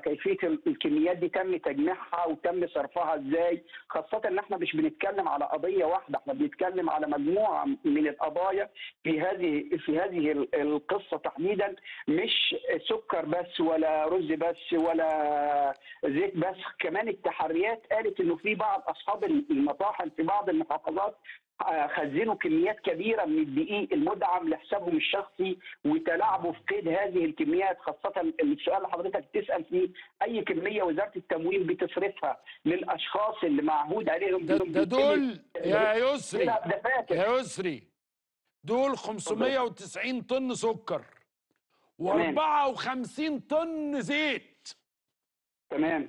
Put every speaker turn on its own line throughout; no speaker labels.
كيفيه الكميات دي تم تجميعها وتم صرفها ازاي خاصه ان احنا مش بنتكلم على قضيه واحده احنا بنتكلم على مجموعه من القضايا في هذه في هذه ال- القصه تحديدا مش سكر بس ولا رز بس ولا زيت بس كمان التحريات قالت انه في بعض اصحاب المطاحن في بعض المحافظات آه، خزنوا كميات كبيره من الدقيق المدعم لحسابهم الشخصي وتلاعبوا في قيد هذه الكميات خاصه السؤال اللي حضرتك بتسال فيه اي كميه وزاره التموين بتصرفها للاشخاص اللي معهود عليهم
ده,
إنهم
ده دول يا يسري
بلا دفاتر
يا يسري دول 590 طن سكر
تمام.
و54 طن زيت
تمام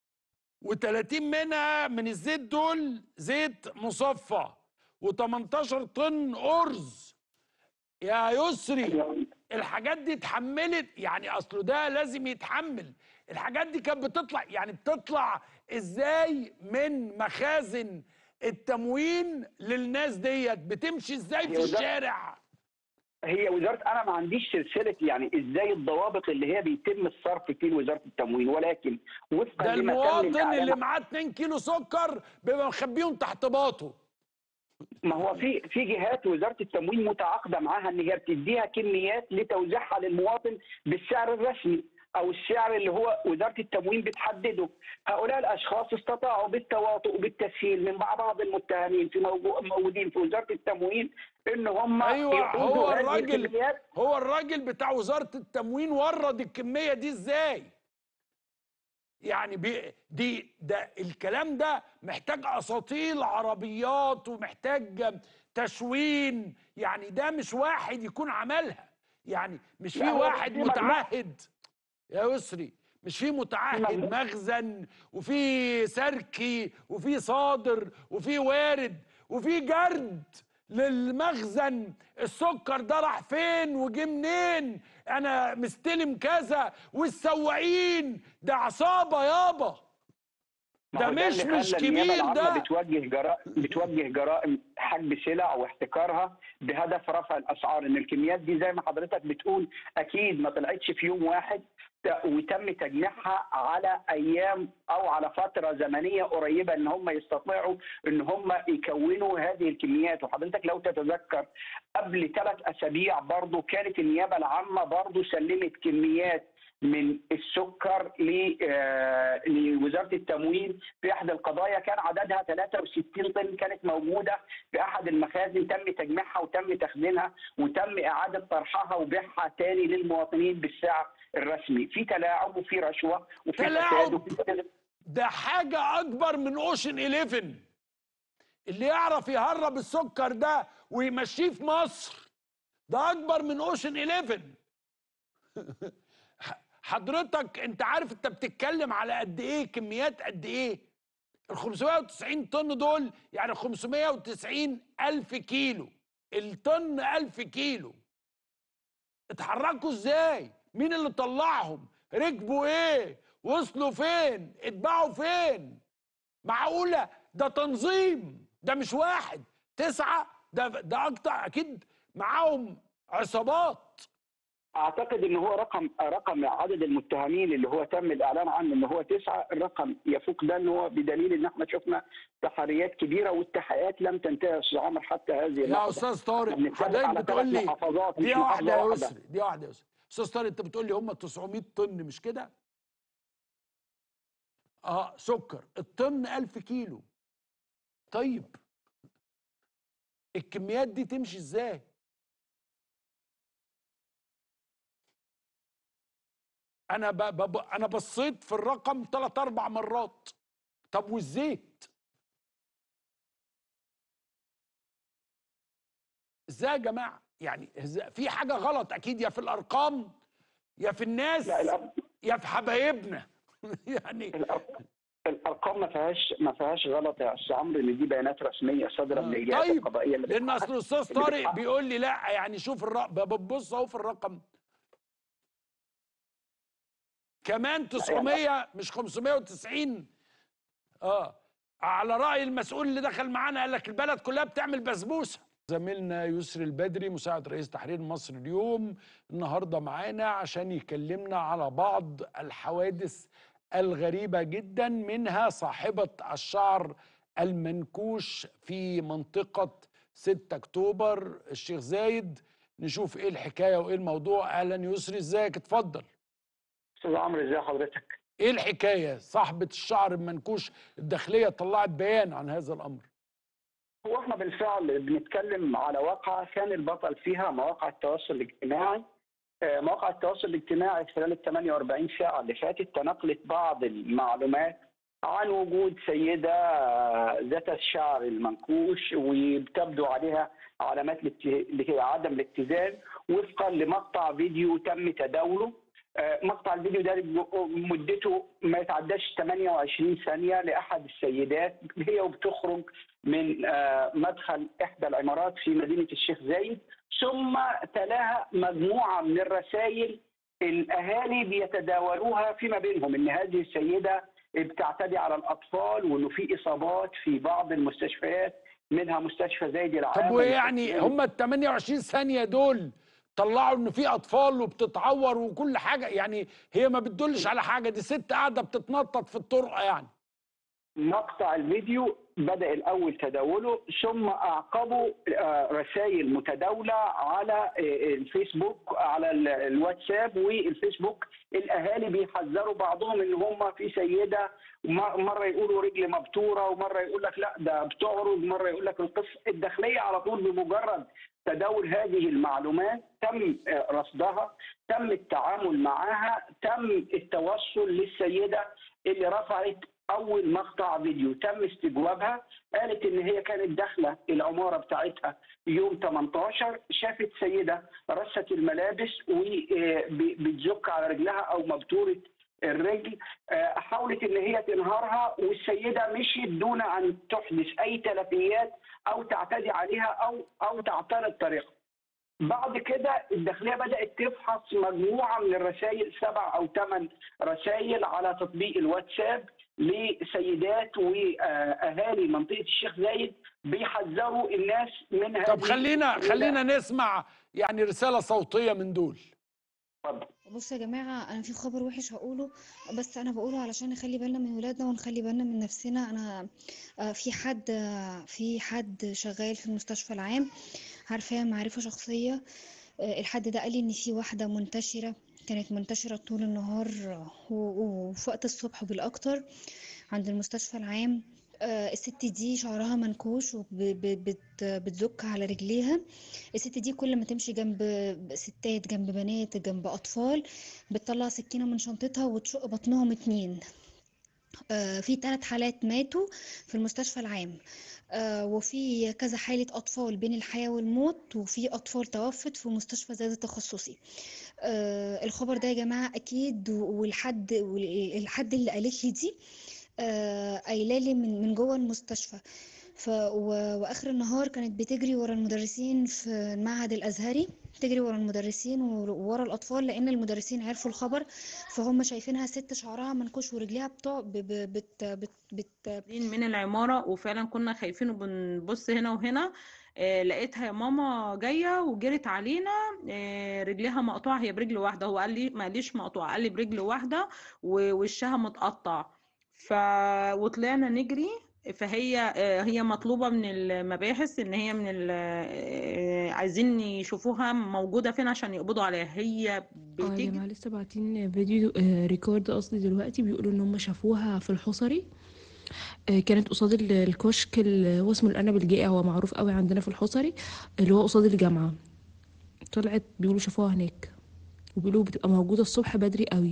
و30 منها من الزيت دول زيت مصفى و18 طن أرز يا يسري الحاجات دي اتحملت يعني اصله ده لازم يتحمل الحاجات دي كانت بتطلع يعني بتطلع ازاي من مخازن التموين للناس ديت بتمشي ازاي في
هي وزارة-
الشارع
هي وزاره انا ما عنديش سلسله يعني ازاي الضوابط اللي هي بيتم الصرف فيه لوزاره التموين ولكن وفقا
ده
لما تم
المواطن
الإعلان
اللي معاه 2 كيلو سكر بيبقى مخبيهم تحت باطه
ما هو في في جهات وزاره التموين متعاقده معاها ان هي بتديها كميات لتوزيعها للمواطن بالسعر الرسمي او السعر اللي هو وزاره التموين بتحدده هؤلاء الاشخاص استطاعوا بالتواطؤ وبالتسهيل من بعض المتهمين في موجو- موجودين في وزاره التموين ان هم
ايوه
يحوزوا
هو
هذه
الراجل
الكميات
هو الراجل بتاع وزاره التموين ورد الكميه دي ازاي يعني بي دي ده الكلام ده محتاج اساطيل عربيات ومحتاج تشوين يعني ده مش واحد يكون عملها يعني مش في
لا، هو
واحد
في مجموعة.
متعهد يا يسري مش في متعهد
مجموعة.
مخزن وفي سركي وفي صادر وفي وارد وفي جرد للمخزن السكر ده راح فين وجه منين انا مستلم كذا والسواقين ده عصابه يابا
ما
ده
هو
مش
اللي
مش
خلى النيابة
كبير
العامة
ده.
بتوجه جرائم بتوجه جرائم حجب سلع واحتكارها بهدف رفع الاسعار ان الكميات دي زي ما حضرتك بتقول اكيد ما طلعتش في يوم واحد ت- وتم تجميعها على ايام او على فتره زمنيه قريبه ان هم يستطيعوا ان هم يكونوا هذه الكميات وحضرتك لو تتذكر قبل ثلاث اسابيع برضو كانت النيابه العامه برضو سلمت كميات من السكر ل- آه، لوزاره التموين في احد القضايا كان عددها 63 طن كانت موجوده في احد المخازن تم تجميعها وتم تخزينها وتم اعاده طرحها وبيعها تاني للمواطنين بالسعر الرسمي في تلاعب وفي رشوه وفي
تلاعب؟
فساد وفي
ده حاجة أكبر من أوشن 11 اللي يعرف يهرب السكر ده ويمشيه في مصر ده أكبر من أوشن 11 حضرتك أنت عارف أنت بتتكلم على قد إيه كميات قد إيه ال 590 طن دول يعني 590 ألف كيلو الطن ألف كيلو اتحركوا ازاي مين اللي طلعهم ركبوا ايه وصلوا فين اتباعوا فين معقولة ده تنظيم ده مش واحد تسعة ده ده أكتر أكيد معاهم عصابات
اعتقد ان هو رقم رقم عدد المتهمين اللي هو تم الاعلان عنه ان هو تسعه الرقم يفوق ده ان هو بدليل ان احنا شفنا تحريات كبيره والتحقيقات لم تنتهي يا استاذ عمر حتى هذه
يا
اللحظه
أستاذ طارق
بنتكلم
حضرتك
على
بتقول
ثلاث
لي
محافظات مش
دي واحدة
محافظة
يا
واحدة.
يسري دي واحدة يا يسري أستاذ طارق أنت بتقول لي هم 900 طن مش كده؟ اه سكر الطن 1000 كيلو طيب الكميات دي تمشي ازاي؟ انا ب... ب... انا بصيت في الرقم ثلاث اربع مرات طب والزيت ازاي يا جماعه يعني إزاي؟ في حاجه غلط اكيد يا في الارقام يا في الناس
لا الأر-
يا في حبايبنا يعني
الأر- الارقام ما فيهاش ما فيهاش غلط يا استاذ عمرو ان دي بيانات رسميه صادره من الجهات
طيب
القضائيه اللي
لان
بتحقق-
اصل الاستاذ
اللي
طارق
بتحقق.
بيقول لي لا يعني شوف الرقم ببص اهو في الرقم كمان 900 مش 590 اه على راي المسؤول اللي دخل معانا قال لك البلد كلها بتعمل بسبوسه زميلنا يسري البدري مساعد رئيس تحرير مصر اليوم النهارده معانا عشان يكلمنا على بعض الحوادث الغريبة جدا منها صاحبة الشعر المنكوش في منطقة 6 أكتوبر الشيخ زايد نشوف ايه الحكاية وايه الموضوع اهلا يسري ازيك اتفضل
استاذ عمرو ازي حضرتك
ايه الحكاية صاحبة الشعر المنكوش الداخلية طلعت بيان عن هذا الامر
هو احنا بالفعل بنتكلم على واقعة كان البطل فيها مواقع التواصل الاجتماعي آه، مواقع التواصل الاجتماعي خلال ال 48 ساعة اللي فاتت تناقلت بعض المعلومات عن وجود سيدة آه، ذات الشعر المنكوش وبتبدو عليها علامات الات- عدم الاتزان وفقا لمقطع فيديو تم تداوله آه، مقطع الفيديو ده مدته ما يتعداش 28 ثانية لأحد السيدات هي وبتخرج من آه، مدخل إحدى العمارات في مدينة الشيخ زايد ثم تلاها مجموعة من الرسائل الأهالي بيتداولوها فيما بينهم إن هذه السيدة بتعتدي على الأطفال وإنه في إصابات في بعض المستشفيات منها مستشفى زايد العام
طب ويعني هم ال 28 ثانية دول طلعوا ان في اطفال وبتتعور وكل حاجة يعني هي ما بتدلش على حاجة دي ست قاعدة بتتنطط في الطرقة يعني
مقطع الفيديو بدأ الأول تداوله ثم أعقبوا آه، رسائل متداولة على آه، الفيسبوك على ال- الواتساب والفيسبوك الأهالي بيحذروا بعضهم إن هم في سيدة م- مرة يقولوا رجل مبتورة ومرة يقول لك لا ده بتعرض مرة يقول لك القصة الداخلية على طول بمجرد تداول هذه المعلومات تم آه، رصدها تم التعامل معها تم التوصل للسيدة اللي رفعت اول مقطع فيديو تم استجوابها قالت ان هي كانت داخله العماره بتاعتها يوم 18 شافت سيده رصت الملابس وبتزك على رجلها او مبتوره الرجل آه، حاولت ان هي تنهارها والسيده مشيت دون ان تحدث اي تلفيات او تعتدي عليها او او تعترض طريقها بعد كده الداخليه بدات تفحص مجموعه من الرسائل سبع او ثمان رسائل على تطبيق الواتساب لسيدات واهالي منطقه الشيخ زايد بيحذروا الناس من هذه
طب خلينا
السيدة.
خلينا نسمع يعني رسالة صوتية من دول
اتفضل.
بصوا يا جماعة أنا في خبر وحش هقوله بس أنا بقوله علشان نخلي بالنا من ولادنا ونخلي بالنا من نفسنا أنا آه، في حد آه، في حد شغال في المستشفى العام عارفاه معرفة شخصية آه، الحد ده قال لي إن في واحدة منتشرة كانت منتشرة طول النهار آه، و- وفي وقت الصبح بالأكتر عند المستشفى العام آه، الست دي شعرها منكوش وبتزك على رجليها الست دي كل ما تمشي جنب ستات جنب بنات جنب أطفال بتطلع سكينة من شنطتها وتشق بطنهم اتنين آه، في ثلاث حالات ماتوا في المستشفى العام آه، وفي كذا حالة أطفال بين الحياة والموت وفي أطفال توفت في مستشفى زايد التخصصي آه، الخبر ده يا جماعة أكيد والحد والحد اللي قالت لي دي آه، قايله لي من من جوه المستشفى ف و- واخر النهار كانت بتجري ورا المدرسين في المعهد الازهري تجري ورا المدرسين وورا الاطفال لان المدرسين عرفوا الخبر فهم شايفينها ست شعرها منكوش ورجليها بتوع ب- ب- بت بت بت
نازلين من العمارة وفعلا كنا خايفين وبنبص هنا وهنا آه، لقيتها يا ماما جاية وجرت علينا آه، رجليها مقطوعة هي برجل واحدة هو قال لي ما قاليش مقطوعة قال لي برجل واحدة ووشها متقطع ف وطلعنا نجري فهي آه، هي مطلوبة من المباحث ان هي من ال... آه، عايزين يشوفوها موجودة فين عشان يقبضوا عليها هي
اه يا
بتجري
جماعة لسه باعتين فيديو آه، ريكورد قصدي دلوقتي بيقولوا ان هم شافوها في الحصري آه، كانت قصاد ال- الكشك اللي هو اسمه الأنب الجائع هو معروف قوي عندنا في الحصري اللي هو قصاد الجامعة طلعت بيقولوا شافوها هناك وبيقولوا بتبقى موجودة الصبح بدري قوي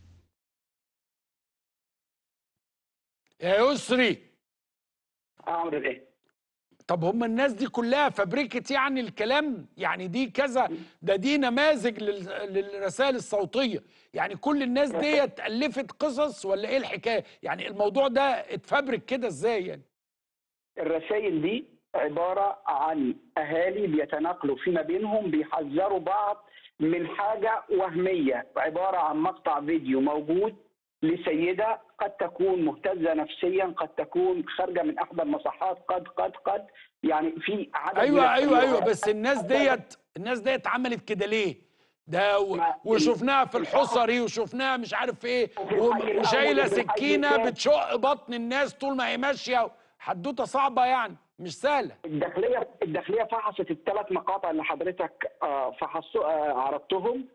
يا يسري
اعمل ايه؟
طب هم الناس دي كلها فبركت يعني الكلام يعني دي كذا ده دي نماذج لل- للرسائل الصوتية يعني كل الناس ديت ألفت قصص ولا ايه الحكاية يعني الموضوع ده اتفبرك كده ازاي يعني
الرسائل دي عبارة عن أهالي بيتناقلوا فيما بينهم بيحذروا بعض من حاجة وهمية عبارة عن مقطع فيديو موجود لسيده قد تكون مهتزه نفسيا قد تكون خارجه من احدى المصحات قد قد قد يعني في عدد من
ايوه ايوه ايوه
التغيرات.
بس الناس ديت الناس ديت عملت كده ليه ده و-
ما-
وشفناها في
ال-
الحصري وشفناها مش عارف ايه
وفي
و-
الحي الأول
وشايله
وفي الحي
سكينه
الثاني.
بتشق بطن الناس طول ما هي ماشيه حدوته صعبه يعني مش سهله
الداخليه الداخليه فحصت الثلاث مقاطع اللي حضرتك آه، فحصوا آه، عرضتهم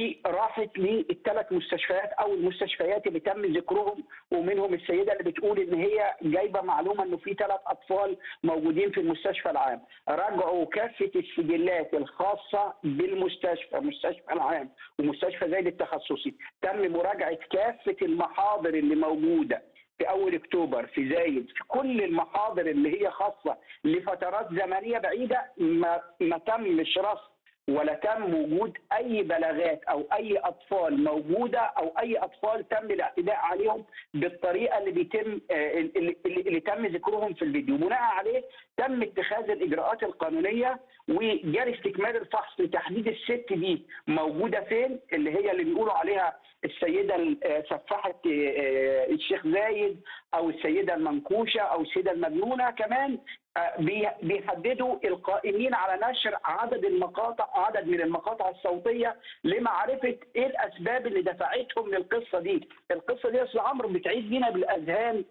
وراحت للثلاث مستشفيات او المستشفيات اللي تم ذكرهم ومنهم السيده اللي بتقول ان هي جايبه معلومه انه في ثلاث اطفال موجودين في المستشفى العام راجعوا كافه السجلات الخاصه بالمستشفى مستشفى العام ومستشفى زايد التخصصي تم مراجعه كافه المحاضر اللي موجوده في اول اكتوبر في زايد في كل المحاضر اللي هي خاصه لفترات زمنيه بعيده ما ما تمش رصد ولا تم وجود اي بلاغات او اي اطفال موجوده او اي اطفال تم الاعتداء عليهم بالطريقه اللي بيتم آه، اللي, اللي اللي تم ذكرهم في الفيديو بناء عليه تم اتخاذ الاجراءات القانونيه وجري استكمال الفحص لتحديد الست دي موجوده فين اللي هي اللي بيقولوا عليها السيده ال- آه، سفاحه آه، الشيخ زايد او السيده المنكوشه او السيده المجنونه كمان آه، بي- بيحددوا القائمين على نشر عدد المقاطع عدد من المقاطع الصوتيه لمعرفه ايه الاسباب اللي دفعتهم للقصه دي، القصه دي يا استاذ عمرو بتعيد بينا بالاذهان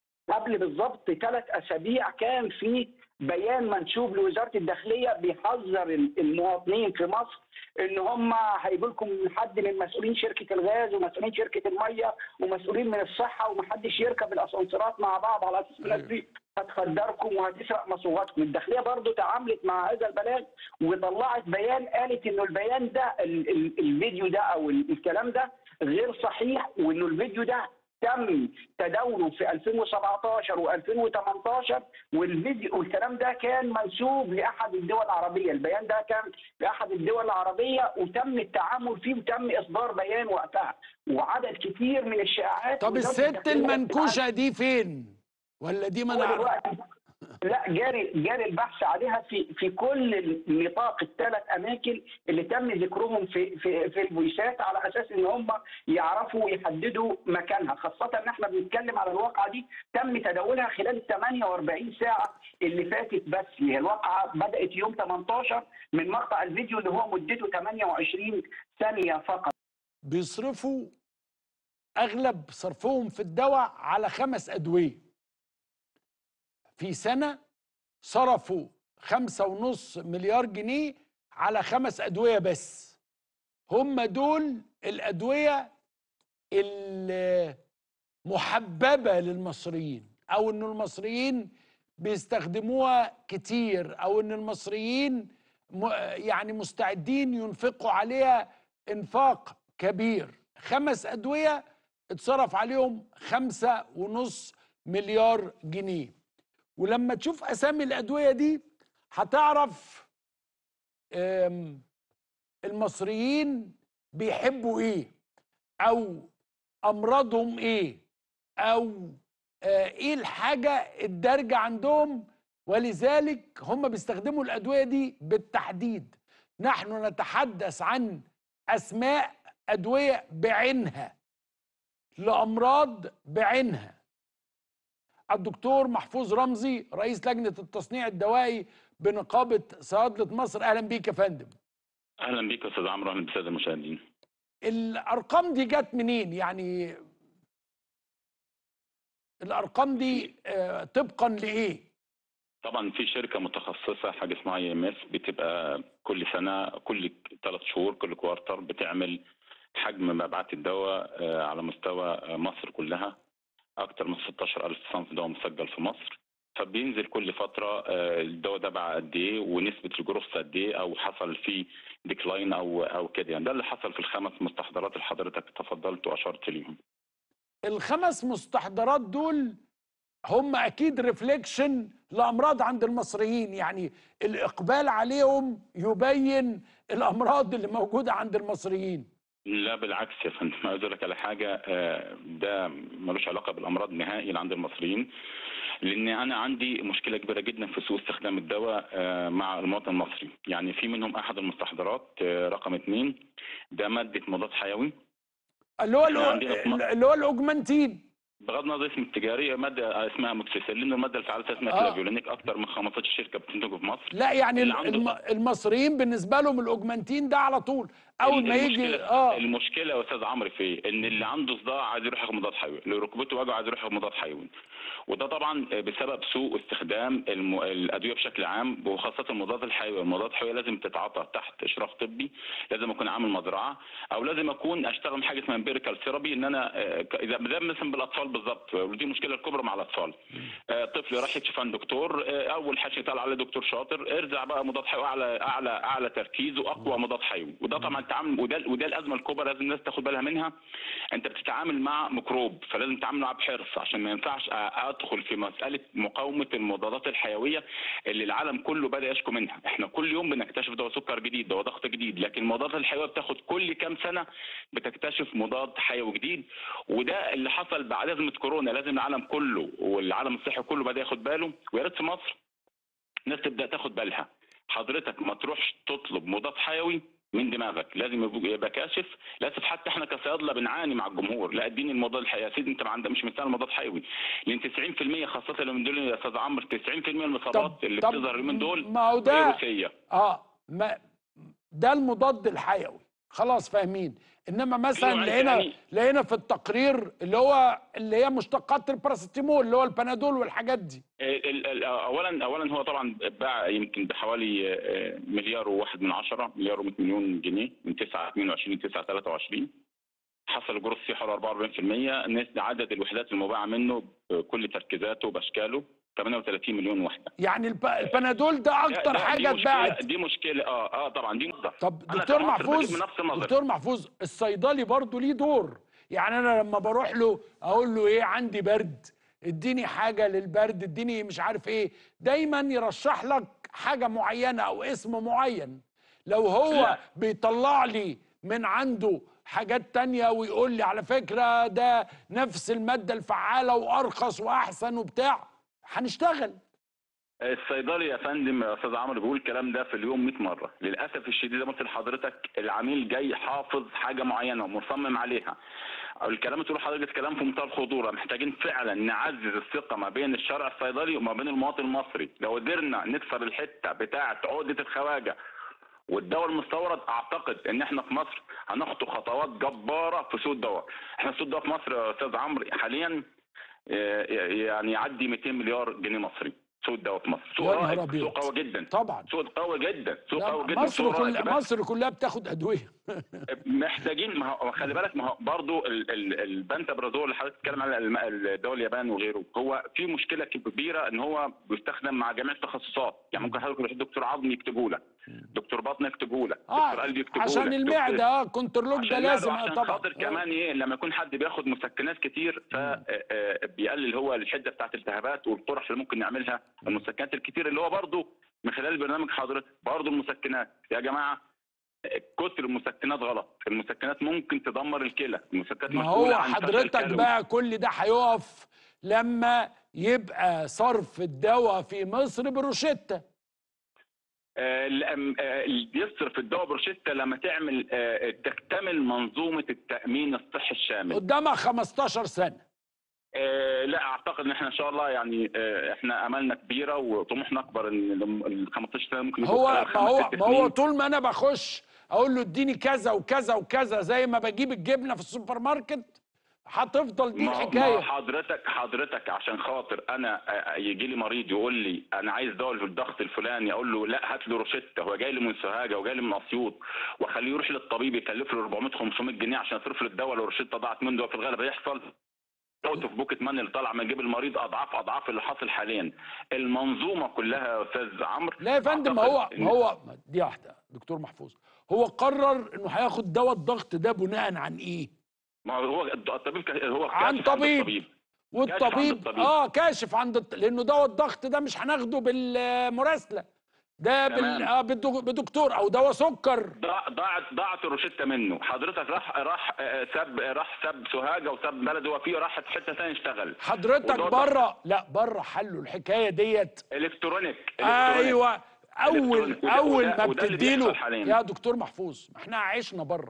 قبل بالظبط ثلاث اسابيع كان في بيان منشوب لوزاره الداخليه بيحذر المواطنين في مصر ان هم هيجوا لكم حد من مسؤولين شركه الغاز ومسؤولين شركه الميه ومسؤولين من الصحه ومحدش يركب الاسانسيرات مع بعض على اساس الناس دي هتخدركم وهتسرق مصروفاتكم، الداخليه برضو تعاملت مع هذا البلاغ وطلعت بيان قالت انه البيان ده ال- ال- الفيديو ده او ال- الكلام ده غير صحيح وانه الفيديو ده تم تداوله في 2017 و2018 والفيديو والكلام ده كان منسوب لاحد الدول العربيه، البيان ده كان لاحد الدول العربيه وتم التعامل فيه وتم اصدار بيان وقتها وعدد كتير من الشائعات
طب
وزارة
الست
الداخلية
المنكوشه دي فين ولا دي ما
هو
نعرف
دلوقتي لا جاري جاري البحث عليها في في كل نطاق الثلاث اماكن اللي تم ذكرهم في في في الفويسات على اساس ان هم يعرفوا ويحددوا مكانها خاصه ان احنا بنتكلم على الواقعه دي تم تداولها خلال ال 48 ساعه اللي فاتت بس هي الواقعه بدات يوم 18 من مقطع الفيديو اللي هو مدته 28 ثانيه فقط
بيصرفوا اغلب صرفهم في الدواء على خمس ادويه في سنه صرفوا خمسة ونص مليار جنيه على خمس ادويه بس هم دول الادويه المحببه للمصريين او ان المصريين بيستخدموها كتير او ان المصريين م- يعني مستعدين ينفقوا عليها انفاق كبير خمس ادويه اتصرف عليهم خمسة ونص مليار جنيه ولما تشوف اسامي الادويه دي هتعرف أم، المصريين بيحبوا ايه او امراضهم ايه او آه، ايه الحاجه الدارجه عندهم ولذلك هم بيستخدموا الادويه دي بالتحديد نحن نتحدث عن اسماء ادويه بعينها لامراض بعينها الدكتور محفوظ رمزي رئيس لجنه التصنيع الدوائي بنقابه صيادله مصر اهلا بيك يا فندم
اهلا بيك يا استاذ عمرو اهلا بالساده المشاهدين
الارقام دي جت منين يعني الارقام دي آه، طبقا لايه
طبعا في شركه متخصصه حاجه اسمها اي ام اس بتبقى كل سنه كل ثلاث شهور كل كوارتر بتعمل حجم مبيعات الدواء آه، على مستوى آه، مصر كلها اكثر من 16000 صنف دواء مسجل في مصر فبينزل كل فتره آه، الدواء ده باع قد ايه ونسبه الجروث قد ايه او حصل فيه ديكلاين او او كده يعني ده اللي حصل في الخمس مستحضرات اللي حضرتك تفضلت واشرت ليهم
الخمس مستحضرات دول هم اكيد ريفليكشن لامراض عند المصريين يعني الاقبال عليهم يبين الامراض اللي موجوده عند المصريين
لا بالعكس يا فندم عايز اقول لك على حاجه آه، ده ملوش علاقه بالامراض نهائي اللي عند المصريين لان انا عندي مشكله كبيره جدا في سوء استخدام الدواء آه، مع المواطن المصري يعني في منهم احد المستحضرات آه، رقم اثنين ده ماده مضاد حيوي
اللي هو
إحنا عندنا
اللي هو الاوجمانتين
بغض النظر اسم التجاري ماده اسمها موكسيسيلين الماده الفعاله اسمها
آه.
فلافيولينيك اكتر من 15 شركه بتنتجه في مصر
لا يعني
اللي عنده-
الم... المصريين بالنسبه لهم الاوجمانتين ده على طول اول ما يجي
المشكلة-
اه
المشكله يا استاذ عمرو في إيه؟ ان اللي عنده صداع عايز يروح ياخد مضاد حيوي اللي ركبته وجعه عايز يروح ياخد مضاد حيوي وده طبعا بسبب سوء استخدام الم... الادويه بشكل عام وخاصه المضادات الحيويه المضادات الحيويه لازم تتعاطى تحت اشراف طبي لازم اكون عامل مزرعه او لازم اكون اشتغل حاجه اسمها امبيريكال ثيرابي ان انا آه، ك- اذا زي مثلا بالاطفال بالظبط ودي المشكله الكبرى مع الاطفال آه، طفل راح يكشف عن دكتور آه، اول حاجه يطلع عليه دكتور شاطر ارجع بقى مضاد حيوي اعلى اعلى اعلى تركيز واقوى مضاد حيوي وده طبعا التعامل وده وده الازمه الكبرى لازم الناس تاخد بالها منها انت بتتعامل مع ميكروب فلازم تتعامل معاه بحرص عشان ما ينفعش أ- ادخل في مساله مقاومه المضادات الحيويه اللي العالم كله بدا يشكو منها احنا كل يوم بنكتشف دواء سكر جديد دواء ضغط جديد لكن المضادات الحيويه بتاخد كل كام سنه بتكتشف مضاد حيوي جديد وده اللي حصل بعد ازمه كورونا لازم العالم كله والعالم الصحي كله بدا ياخد باله ويا ريت في مصر الناس تبدا تاخد بالها حضرتك ما تروحش تطلب مضاد حيوي من دماغك لازم يبقى يبقى كاشف للاسف حتى احنا كصيادله بنعاني مع الجمهور لا اديني المضاد الحيوي يا سيدي انت ما عندك مش مستعمل مضاد حيوي لان 90% خاصه اللي من دول يا استاذ عمرو 90% من الاصابات اللي
طب
بتظهر من دول
ما هو ده
فيروسيه
اه ما ده المضاد الحيوي خلاص فاهمين انما مثلا
أيوة،
لقينا
يعني-
لقينا في التقرير اللي هو اللي هي مشتقات الباراسيتامول اللي هو البنادول والحاجات دي
ال- ال- اولا اولا هو طبعا باع يمكن بحوالي آه، مليار وواحد من عشرة مليار و100 مليون جنيه من 9 22 ل 9 23 حصل الجروث فيه حوالي 44% الناس عدد الوحدات المباعه منه بكل تركيزاته باشكاله 38 مليون وحده
يعني الب... البنادول ده اكتر
ده- دي
حاجه
مشكلة-
اتباعت
دي مشكله اه اه طبعا دي نقطه
طب
أنا
دكتور
كمصري بجيب
محفوظ
من نفس النظر.
دكتور محفوظ الصيدلي برضه ليه دور يعني انا لما بروح له اقول له ايه عندي برد اديني حاجه للبرد اديني مش عارف ايه دايما يرشح لك حاجه معينه او اسم معين لو هو
لا.
بيطلع لي من عنده حاجات تانية ويقول لي على فكرة ده نفس المادة الفعالة وأرخص وأحسن وبتاع هنشتغل
الصيدلي يا فندم يا استاذ عمرو بيقول الكلام ده في اليوم 100 مره للاسف الشديد زي ما قلت لحضرتك العميل جاي حافظ حاجه معينه ومصمم عليها أو الكلام اللي تقول حضرتك كلام في منتهى الخطوره محتاجين فعلا نعزز الثقه ما بين الشارع الصيدلي وما بين المواطن المصري لو قدرنا نكسر الحته بتاعه عقده الخواجه والدواء المستورد اعتقد ان احنا في مصر هنخطو خطوات جباره في سوق الدواء احنا سوق الدواء في مصر يا استاذ عمرو حاليا آه، يعني يعدي 200 مليار جنيه مصري سوق الدواء في مصر سوق
يا نهار
رائع
أبيض.
سوق قوي جدا
طبعا
سوق قوي جدا سوق
لا،
قوي جدا
مصر
سوق رائع
كلها
كمان.
مصر كلها بتاخد أدوية
محتاجين ما هو خلي بالك ما هو برضه ال- ال- البنتابرازول اللي حضرتك بتتكلم على الم- الدول اليابان وغيره هو في مشكله كبيره ان هو بيستخدم مع جميع التخصصات يعني ممكن حضرتك تروح دكتور عظم يكتبه لك دكتور بطن يكتبه لك دكتور
اه
قلب يكتبه
عشان
لك
المعدة اه كنترولوج
عشان
ده
المعدة
لازم آه،
وعشان
طبعا
خاطر كمان ايه لما يكون حد بياخد مسكنات كتير فبيقلل هو الحده بتاعت الالتهابات والقرح اللي ممكن نعملها المسكنات الكتير اللي هو برضه من خلال برنامج حضرتك برضه المسكنات يا جماعه كتر المسكنات غلط المسكنات ممكن تدمر الكلى المسكنات
ما
مسؤولة
هو
عن فشل
حضرتك
كلوي.
بقى كل ده هيقف لما يبقى صرف الدواء في مصر بروشتة
آه، الأم- آه، يصرف الدواء بروشيتا لما تعمل آه، تكتمل منظومه التامين الصحي الشامل
قدامها 15 سنة
آه، لا اعتقد ان احنا ان شاء الله يعني آه، احنا املنا كبيره وطموحنا اكبر ان ال 15 سنه ممكن يبقوا
هو
خلال
ما
خمس
هو
ست
ما هو
سنين.
طول ما انا بخش اقول له اديني كذا وكذا وكذا زي ما بجيب الجبنة في السوبر ماركت هتفضل دي
ما ما
الحكاية
حضرتك حضرتك عشان خاطر انا آه، يجي لي مريض يقول لي انا عايز دواء للضغط الفلاني اقول له لا هات له روشته هو جاي لي من سوهاجه وجاي لي من اسيوط واخليه يروح للطبيب يكلف له 400 500 جنيه عشان يصرف له الدواء لو روشته ضاعت منه ده في الغالب هيحصل اوت اوف بوكيت ماني اللي طالع من جيب المريض اضعاف اضعاف اللي حاصل حاليا المنظومه كلها يا استاذ عمرو
لا يا فندم ما
أعتقد
هو
إن-
ما هو دي واحدة دكتور محفوظ هو قرر انه هياخد دواء الضغط ده بناء عن ايه
ما هو الطبيب ك- هو
عن
كاشف عند
طبيب.
الطبيب.
والطبيب
الطبيب.
اه كاشف عند الط... لانه دواء الضغط ده مش هناخده بالمراسله ده بال...
تمام.
آه بالدك- بدكتور او دواء سكر
ضاع- ضاعت ضاعت الروشته منه حضرتك راح راح آه، ساب راح ساب سوهاجه وساب بلد هو فيه راح في حته ثانيه يشتغل
حضرتك
وده
بره لا بره حلوا الحكايه ديت
الكترونيك إلكترونيك.
ايوه اول
إلكترونيك. وده-
اول
وده-
ما
وده اللي
بتديله
بيحصل حاليا.
يا دكتور محفوظ ما احنا عشنا بره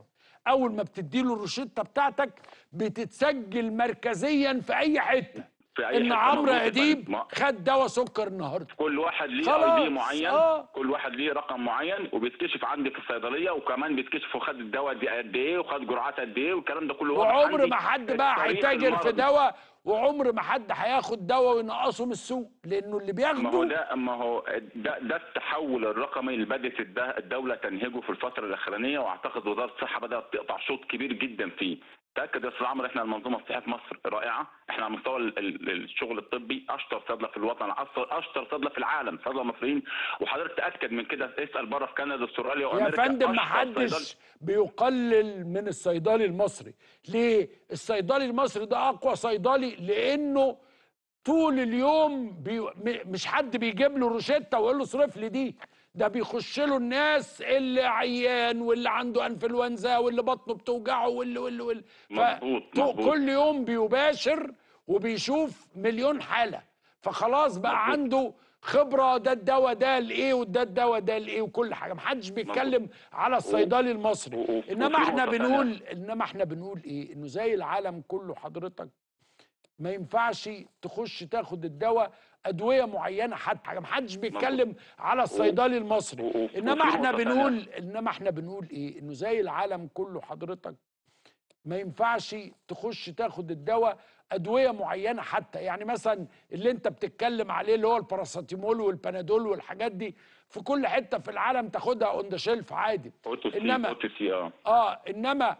اول ما بتدي له الروشته بتاعتك بتتسجل مركزيا في اي حته
في أي
ان
حتة
عمرو
موجود في
اديب
البلد. ما-
خد دواء سكر النهارده
كل واحد ليه
خلاص،
اي دي معين
آه.
كل واحد ليه رقم معين وبيتكشف عندي في الصيدليه وكمان بيتكشف هو خد الدواء دي قد ايه وخد جرعات قد ايه والكلام ده كله واضح
وعمر
عندي.
ما حد بقى
التاريخ
هيتاجر في
المرضي.
دواء وعمر ما حد هياخد دواء وينقصه من السوق لانه اللي
ما هو
بياخده
ده ما هو ده ده التحول الرقمي اللي بدات الد- الدوله تنهجه في الفتره الاخرانيه واعتقد وزاره الصحه بدات تقطع شوط كبير جدا فيه تاكد يا استاذ عمرو احنا المنظومه الصحيه في مصر رائعه احنا على مستوى ال- ال- الشغل الطبي اشطر صيدله في الوطن اشطر اشطر صيدله في العالم صيدله مصريين وحضرتك تاكد من كده اسال بره في كندا استراليا
يا
وامريكا
فندم ما
أشطر صيدلة.
حدش بيقلل من الصيدلي المصري ليه الصيدلي المصري ده اقوى صيدلي لانه طول اليوم بي... م- مش حد بيجيب له روشته ويقول له اصرف لي دي ده بيخش له الناس اللي عيان واللي عنده انفلونزا واللي بطنه بتوجعه واللي واللي واللي
مظبوط،
تو-
مظبوط.
كل يوم بيباشر وبيشوف مليون حاله فخلاص بقى
مظبوط.
عنده خبره ده الدواء ده لايه وده الدواء ده لايه وكل حاجه محدش بيتكلم على الصيدلي المصري
و- و-
انما
وفي
احنا
نقطة
بنقول انما احنا بنقول ايه انه زي العالم كله حضرتك ما ينفعش تخش تاخد الدواء ادويه معينه حتى محدش بيتكلم على الصيدلي المصري
و- و-
انما
وفي
احنا
نقطة
بنقول انما احنا بنقول ايه انه زي العالم كله حضرتك ما ينفعش تخش تاخد الدواء ادويه معينه حتى يعني مثلا اللي انت بتتكلم عليه اللي هو الباراسيتامول والبنادول والحاجات دي في كل حته في العالم تاخدها اون ذا شيلف عادي
اوتو سي
انما
اوتو سي اه
اه انما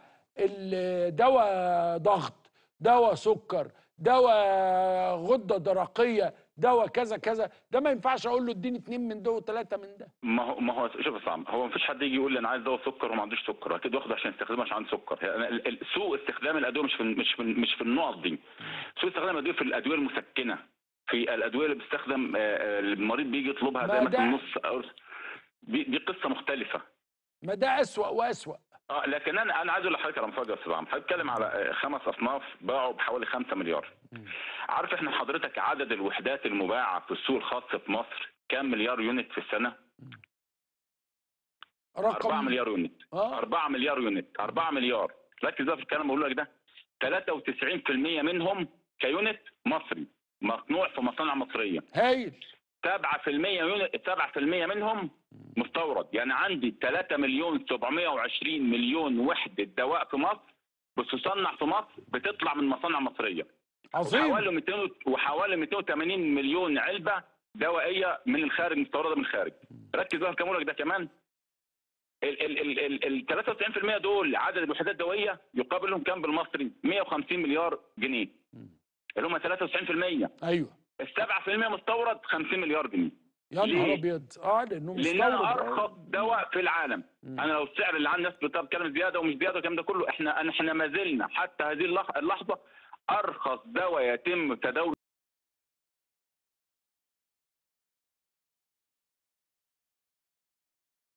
الدواء ضغط دواء سكر دواء غده درقيه دواء كذا كذا ده ما ينفعش اقول له اديني اتنين من ده وثلاثه من ده
ما هو ما هو شوف يا صعب هو ما فيش حد يجي يقول لي انا عايز دواء سكر وما عندوش سكر اكيد واخده عشان يستخدمه عشان عنده سكر يعني ال- ال- سوء استخدام الادويه مش في مش في مش في النقط دي سوء استخدام الادويه في الادويه المسكنه في الادويه اللي بيستخدم آه، آه، المريض بيجي يطلبها
ما
زي مثلا
ده-
نص قرص. دي دي قصه مختلفه
ما ده اسوأ واسوأ
اه لكن انا انا عايز اقول لحضرتك على مفاجاه يا استاذ عمرو هتكلم على آه، خمس اصناف باعوا بحوالي 5 مليار عارف احنا حضرتك عدد الوحدات المباعه في السوق الخاص في مصر كام مليار يونت في السنه؟ 4
رقم
مليار يونت
اه
4 مليار يونت 4 مليار ركز بقى في الكلام اللي بقول لك ده 93% منهم كيونت مصري مصنوع في مصانع مصريه
هايل
7% يونت 7% منهم مستورد يعني عندي 3 مليون 720 مليون وحده دواء في مصر بتصنع في مصر بتطلع من مصانع مصريه
عظيم
وحوالي 200 وحوالي 280 مليون علبه دوائيه من الخارج مستورده من الخارج ركز بقى في كلام لك ده كمان ال ال ال ال ال 93% دول عدد الوحدات الدوائيه يقابل لهم كام بالمصري 150 مليار جنيه اللي هم 93%
ايوه
ال 7% مستورد 50 مليار جنيه
يا نهار
ليه؟
ابيض اه لانه
لان
مستورد
انا
آه.
ارخص دواء في العالم
مم.
انا لو السعر اللي عند الناس بتتكلم زياده ومش زياده والكلام ده كله احنا احنا ما زلنا حتى هذه اللح- اللحظه ارخص دواء يتم تداوله